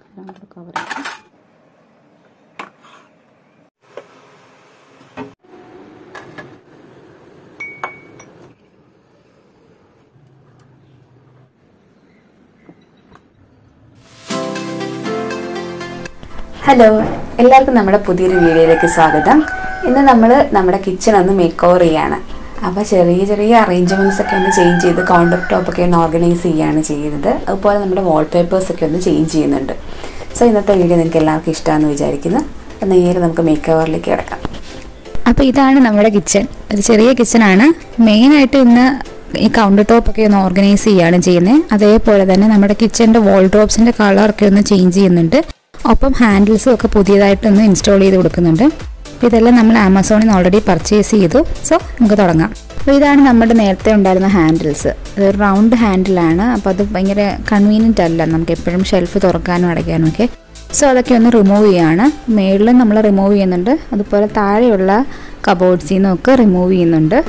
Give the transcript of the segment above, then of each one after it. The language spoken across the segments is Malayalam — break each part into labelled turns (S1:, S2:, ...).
S1: എല്ലാം കൂടെ കവർ ചെയ്യാം ഹലോ എല്ലാവർക്കും നമ്മുടെ പുതിയൊരു വീഡിയോയിലേക്ക് സ്വാഗതം ഇന്ന് നമ്മൾ നമ്മുടെ കിച്ചൺ ഒന്ന് മേക്ക് ഓവർ ചെയ്യാണ് അപ്പോൾ ചെറിയ ചെറിയ അറേഞ്ച്മെൻറ്റ്സ് ഒക്കെ ഒന്ന് ചേഞ്ച് ചെയ്ത് കൗണ്ടർ ടോപ്പ് ഒക്കെ ഒന്ന് ഓർഗനൈസ് ചെയ്യുകയാണ് ചെയ്യുന്നത് അതുപോലെ നമ്മുടെ വാൾപേപ്പേഴ്സ് ഒക്കെ ഒന്ന് ചേഞ്ച് ചെയ്യുന്നുണ്ട് സോ ഇന്നത്തെ വീഡിയോ നിങ്ങൾക്ക് എല്ലാവർക്കും ഇഷ്ടമാണെന്ന് വിചാരിക്കുന്നു അപ്പോൾ നേരെ നമുക്ക് മേക്ക് ഓവറിലേക്ക് കിടക്കാം
S2: അപ്പോൾ ഇതാണ് നമ്മുടെ കിച്ചൺ ഒരു ചെറിയ കിച്ചണാണ് മെയിനായിട്ട് ഇന്ന് ഈ കൗണ്ടർ ടോപ്പ് ഒക്കെ ഒന്ന് ഓർഗനൈസ് ചെയ്യുകയാണ് ചെയ്യുന്നത് അതേപോലെ തന്നെ നമ്മുടെ കിച്ചൻ്റെ വാൾഡ്രോപ്സിൻ്റെ കളറൊക്കെ ഒന്ന് ചേഞ്ച് ചെയ്യുന്നുണ്ട് ഒപ്പം ഹാൻഡിൽസും ഒക്കെ പുതിയതായിട്ടൊന്ന് ഇൻസ്റ്റാൾ ചെയ്ത് കൊടുക്കുന്നുണ്ട് അപ്പോൾ ഇതെല്ലാം നമ്മൾ ആമസോണിൽ നിന്ന് ഓൾറെഡി പർച്ചേസ് ചെയ്തു സോ നമുക്ക് തുടങ്ങാം അപ്പോൾ ഇതാണ് നമ്മുടെ നേരത്തെ ഉണ്ടായിരുന്ന ഹാൻഡിൽസ് അതൊരു റൗണ്ട് ഹാൻഡിലാണ് അപ്പോൾ അത് ഭയങ്കര കൺവീനിയൻ്റ് അല്ല നമുക്ക് എപ്പോഴും ഷെൽഫ് തുറക്കാനും അടയ്ക്കാനും ഒക്കെ സോ അതൊക്കെ ഒന്ന് റിമൂവ് ചെയ്യാണ് മേളിലും നമ്മൾ റിമൂവ് ചെയ്യുന്നുണ്ട് അതുപോലെ താഴെയുള്ള കബോർഡ്സിൽ നിന്നൊക്കെ റിമൂവ് ചെയ്യുന്നുണ്ട്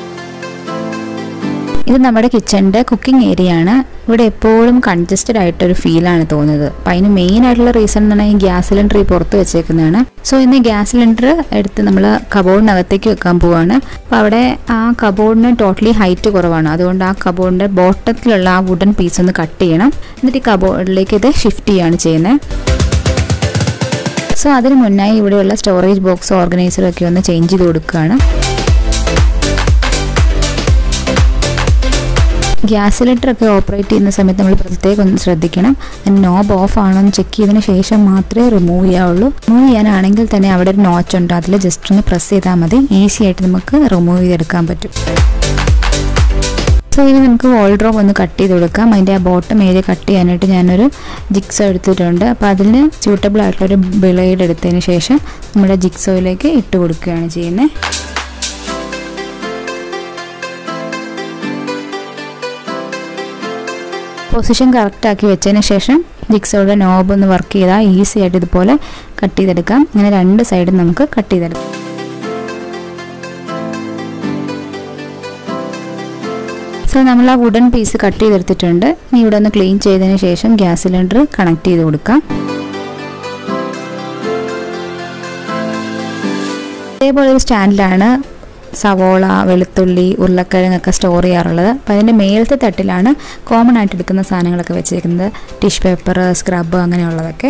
S2: ഇത് നമ്മുടെ കിച്ചണിൻ്റെ കുക്കിംഗ് ഏരിയ ആണ് ഇവിടെ എപ്പോഴും കൺജസ്റ്റഡ് ആയിട്ടൊരു ഫീലാണ് തോന്നുന്നത് അപ്പം അതിന് മെയിൻ ആയിട്ടുള്ള റീസൺ എന്ന് പറഞ്ഞാൽ ഈ ഗ്യാസ് സിലിണ്ടർ ഈ പുറത്ത് വെച്ചേക്കുന്നതാണ് സോ ഇന്ന് ഗ്യാസ് സിലിണ്ടർ എടുത്ത് നമ്മൾ കബോർഡിനകത്തേക്ക് വെക്കാൻ പോവാണ് അപ്പോൾ അവിടെ ആ കബോർഡിന് ടോട്ടലി ഹൈറ്റ് കുറവാണ് അതുകൊണ്ട് ആ കബോർഡിൻ്റെ ബോട്ടത്തിലുള്ള ആ വുഡൻ പീസ് ഒന്ന് കട്ട് ചെയ്യണം എന്നിട്ട് ഈ കബോർഡിലേക്ക് ഇത് ഷിഫ്റ്റ് ചെയ്യുകയാണ് ചെയ്യുന്നത് സോ അതിന് മുന്നായി ഇവിടെയുള്ള സ്റ്റോറേജ് ബോക്സ് ഓർഗനൈസറും ഒക്കെ ഒന്ന് ചേഞ്ച് ചെയ്ത് കൊടുക്കുകയാണ് ഗ്യാസ് സിലിണ്ടർ ഒക്കെ ഓപ്പറേറ്റ് ചെയ്യുന്ന സമയത്ത് നമ്മൾ പ്രത്യേകം ഒന്ന് ശ്രദ്ധിക്കണം നോബ് ഓഫ് ആണോ എന്ന് ചെക്ക് ചെയ്തതിന് ശേഷം മാത്രമേ റിമൂവ് ചെയ്യാവുള്ളൂ റിമൂവ് ചെയ്യാനാണെങ്കിൽ തന്നെ അവിടെ ഒരു നോച്ച് ഉണ്ട് അതിൽ ജസ്റ്റ് ഒന്ന് പ്രസ് ചെയ്താൽ മതി ഈസി ആയിട്ട് നമുക്ക് റിമൂവ് ചെയ്തെടുക്കാൻ പറ്റും സോ ഇനി നമുക്ക് വോൾഡ്രോപ്പ് ഒന്ന് കട്ട് ചെയ്ത് കൊടുക്കാം അതിൻ്റെ ആ ബോട്ടം ഏരിയ കട്ട് ചെയ്യാനായിട്ട് ഞാനൊരു ജിക്സോ എടുത്തിട്ടുണ്ട് അപ്പോൾ അതിന് സ്യൂട്ടബിൾ ആയിട്ടുള്ളൊരു ബ്ലേഡ് എടുത്തതിന് ശേഷം നമ്മുടെ ജിക്സോയിലേക്ക് ഇട്ട് കൊടുക്കുകയാണ് ചെയ്യുന്നത് പൊസിഷൻ കറക്റ്റ് ആക്കി വെച്ചതിന് ശേഷം ജിക്സോയുടെ നോബ് ഒന്ന് വർക്ക് ചെയ്താൽ ഈസി ആയിട്ട് ഇതുപോലെ കട്ട് ചെയ്തെടുക്കാം ഇങ്ങനെ രണ്ട് സൈഡും നമുക്ക് കട്ട് ചെയ്തെടുക്കാം സോ നമ്മൾ ആ വുഡൻ പീസ് കട്ട് ചെയ്തെടുത്തിട്ടുണ്ട് ഇനി ഇവിടെ ഒന്ന് ക്ലീൻ ചെയ്തതിന് ശേഷം ഗ്യാസ് സിലിണ്ടർ കണക്ട് ചെയ്ത് കൊടുക്കാം അതേപോലെ ഒരു സ്റ്റാൻഡിലാണ് സവോള വെളുത്തുള്ളി ഉരുളക്കിഴങ്ങൊക്കെ സ്റ്റോർ ചെയ്യാറുള്ളത് അപ്പോൾ അതിൻ്റെ മേലത്തെ തട്ടിലാണ് കോമൺ ആയിട്ട് എടുക്കുന്ന സാധനങ്ങളൊക്കെ വെച്ചേക്കുന്നത് ടിഷ് പേപ്പർ സ്ക്രബ് അങ്ങനെയുള്ളതൊക്കെ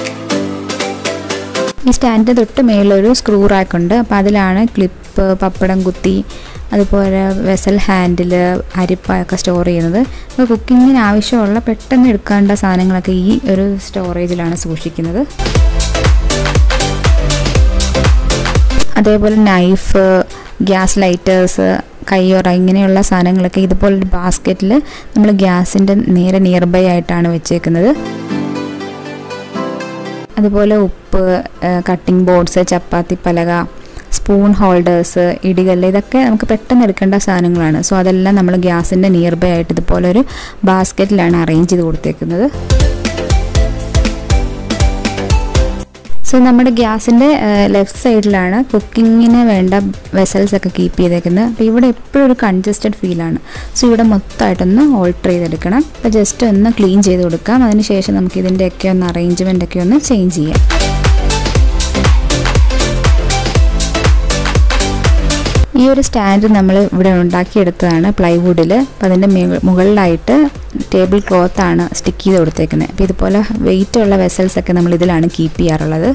S2: ഈ സ്റ്റാൻഡിൻ്റെ തൊട്ട് മേലൊരു സ്ക്രൂ റാക്ക് ഉണ്ട് അപ്പോൾ അതിലാണ് ക്ലിപ്പ് പപ്പടം കുത്തി അതുപോലെ വെസൽ ഹാൻഡിൽ അരിപ്പ ഒക്കെ സ്റ്റോർ ചെയ്യുന്നത് അപ്പോൾ കുക്കിങ്ങിന് ആവശ്യമുള്ള പെട്ടെന്ന് എടുക്കേണ്ട സാധനങ്ങളൊക്കെ ഈ ഒരു സ്റ്റോറേജിലാണ് സൂക്ഷിക്കുന്നത് അതേപോലെ നൈഫ് ഗ്യാസ് ലൈറ്റേഴ്സ് കയ്യോറ ഇങ്ങനെയുള്ള സാധനങ്ങളൊക്കെ ഇതുപോലൊരു ബാസ്ക്കറ്റിൽ നമ്മൾ ഗ്യാസിൻ്റെ നേരെ നിയർ ബൈ ആയിട്ടാണ് വെച്ചേക്കുന്നത് അതുപോലെ ഉപ്പ് കട്ടിംഗ് ബോർഡ്സ് ചപ്പാത്തി പലക സ്പൂൺ ഹോൾഡേഴ്സ് ഇടികല്ല് ഇതൊക്കെ നമുക്ക് പെട്ടെന്ന് എടുക്കേണ്ട സാധനങ്ങളാണ് സോ അതെല്ലാം നമ്മൾ ഗ്യാസിൻ്റെ നിയർ ബൈ ആയിട്ട് ഇതുപോലെ ഒരു ബാസ്ക്കറ്റിലാണ് അറേഞ്ച് ചെയ്ത് കൊടുത്തേക്കുന്നത് സോ നമ്മുടെ ഗ്യാസിൻ്റെ ലെഫ്റ്റ് സൈഡിലാണ് കുക്കിങ്ങിന് വേണ്ട വെസൽസ് ഒക്കെ കീപ്പ് ചെയ്തേക്കുന്നത് അപ്പോൾ ഇവിടെ എപ്പോഴും ഒരു കൺജസ്റ്റഡ് ഫീലാണ് സോ ഇവിടെ മൊത്തമായിട്ടൊന്ന് ഓൾട്ടർ ചെയ്തെടുക്കണം അപ്പോൾ ജസ്റ്റ് ഒന്ന് ക്ലീൻ ചെയ്ത് കൊടുക്കാം അതിനുശേഷം നമുക്ക് ഇതിൻ്റെയൊക്കെ ഒന്ന് അറേഞ്ച്മെൻ്റ് ഒക്കെ ഒന്ന് ചേഞ്ച് ചെയ്യാം ഈ ഒരു സ്റ്റാൻഡ് നമ്മൾ ഇവിടെ ഉണ്ടാക്കിയെടുത്തതാണ് പ്ലൈവുഡിൽ അപ്പോൾ അതിൻ്റെ മുകളിലായിട്ട് ടേബിൾ ക്ലോത്ത് ആണ് സ്റ്റിക്ക് ചെയ്ത് കൊടുത്തേക്കുന്നത് അപ്പോൾ ഇതുപോലെ വെയിറ്റ് ഉള്ള വെസൽസ് ഒക്കെ നമ്മൾ ഇതിലാണ് കീപ്പ് ചെയ്യാറുള്ളത്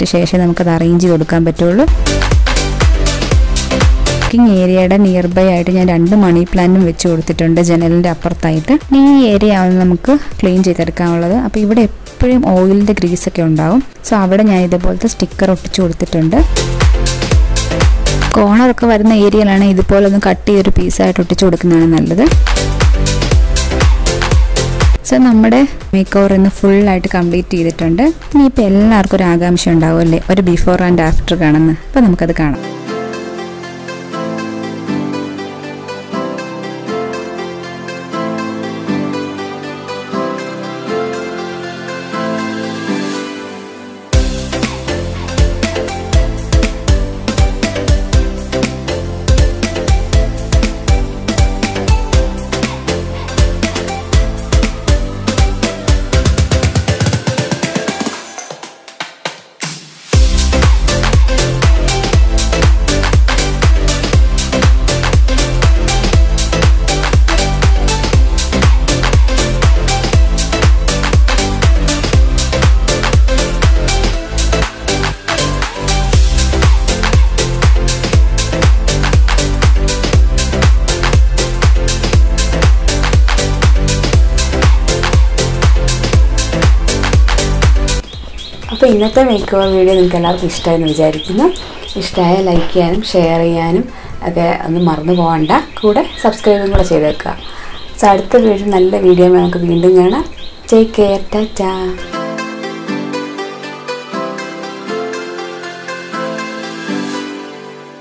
S2: കഴിഞ്ഞിട്ട് ശേഷം നമുക്കത് അറേഞ്ച് ചെയ്ത് കൊടുക്കാൻ പറ്റുള്ളൂ വർക്കിംഗ് ഏരിയയുടെ നിയർ ബൈ ആയിട്ട് ഞാൻ രണ്ട് മണി പ്ലാന്റും വെച്ച് കൊടുത്തിട്ടുണ്ട് ജനലിൻ്റെ അപ്പുറത്തായിട്ട് ഈ ഏരിയ ആണ് നമുക്ക് ക്ലീൻ ചെയ്തെടുക്കാനുള്ളത് അപ്പോൾ ഇവിടെ എപ്പോഴും ഓയിലിൻ്റെ ഗ്രീസൊക്കെ ഉണ്ടാവും സോ അവിടെ ഞാൻ ഇതുപോലത്തെ സ്റ്റിക്കർ ഒട്ടിച്ചു കൊടുത്തിട്ടുണ്ട് കോണറൊക്കെ വരുന്ന ഏരിയയിലാണ് ഇതുപോലെ ഒന്ന് കട്ട് ചെയ്തൊരു പീസായിട്ട് ഒട്ടിച്ചു കൊടുക്കുന്നതാണ് നല്ലത് സോ നമ്മുടെ മേക്ക് ഓവർ ഇന്ന് ഫുള്ളായിട്ട് കംപ്ലീറ്റ് ചെയ്തിട്ടുണ്ട് ഇനിയിപ്പോൾ എല്ലാവർക്കും ഒരു ആകാംക്ഷ ഉണ്ടാവും അല്ലേ ഒരു ബിഫോർ ആൻഡ് ആഫ്റ്റർ കാണുന്നത് അപ്പോൾ നമുക്കത് കാണാം
S1: അപ്പോൾ ഇന്നത്തെ മേക്ക് ഓവർ വീഡിയോ നിങ്ങൾക്ക് എല്ലാവർക്കും ഇഷ്ടമായെന്ന് വിചാരിക്കുന്നു ഇഷ്ടമായ ലൈക്ക് ചെയ്യാനും ഷെയർ ചെയ്യാനും ഒക്കെ ഒന്ന് മറന്നു പോകണ്ട കൂടെ സബ്സ്ക്രൈബും കൂടെ ചെയ്തേക്കുക സോ അടുത്ത വീഡിയോ നല്ല വീഡിയോ നമുക്ക് വീണ്ടും കാണാം ടേക്ക് കെയർ ടാറ്റാ